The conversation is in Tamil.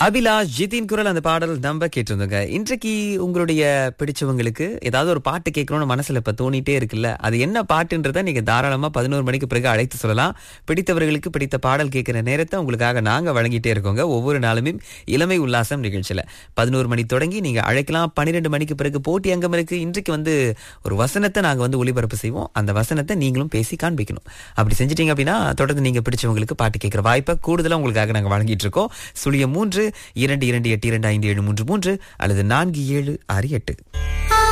அபிலாஷ் ஜிதின் குரல் அந்த பாடல் நம்ம கேட்டிருந்தோங்க இன்றைக்கு உங்களுடைய பிடிச்சவங்களுக்கு ஏதாவது ஒரு பாட்டு கேட்கணும்னு மனசுல இப்ப தோணிட்டே இருக்குல்ல அது என்ன பாட்டுன்றதை நீங்க தாராளமா பதினோரு மணிக்கு பிறகு அழைத்து சொல்லலாம் பிடித்தவர்களுக்கு பிடித்த பாடல் கேட்கிற நேரத்தை உங்களுக்காக நாங்க வழங்கிட்டே இருக்கோங்க ஒவ்வொரு நாளுமே இளமை உல்லாசம் நிகழ்ச்சியில பதினோரு மணி தொடங்கி நீங்க அழைக்கலாம் பன்னிரெண்டு மணிக்கு பிறகு போட்டி அங்கம் இருக்கு இன்றைக்கு வந்து ஒரு வசனத்தை நாங்க வந்து ஒளிபரப்பு செய்வோம் அந்த வசனத்தை நீங்களும் பேசி காண்பிக்கணும் அப்படி செஞ்சிட்டீங்க அப்படின்னா தொடர்ந்து நீங்க பிடிச்சவங்களுக்கு பாட்டு கேட்கிற வாய்ப்பை கூடுதலா உங்களுக்காக நாங்க வழங்கிட்டு இருக்கோம் சுழியம் மூன்று இரண்டு இரண்டு எட்டு இரண்டு ஐந்து ஏழு மூன்று மூன்று அல்லது நான்கு ஏழு ஆறு எட்டு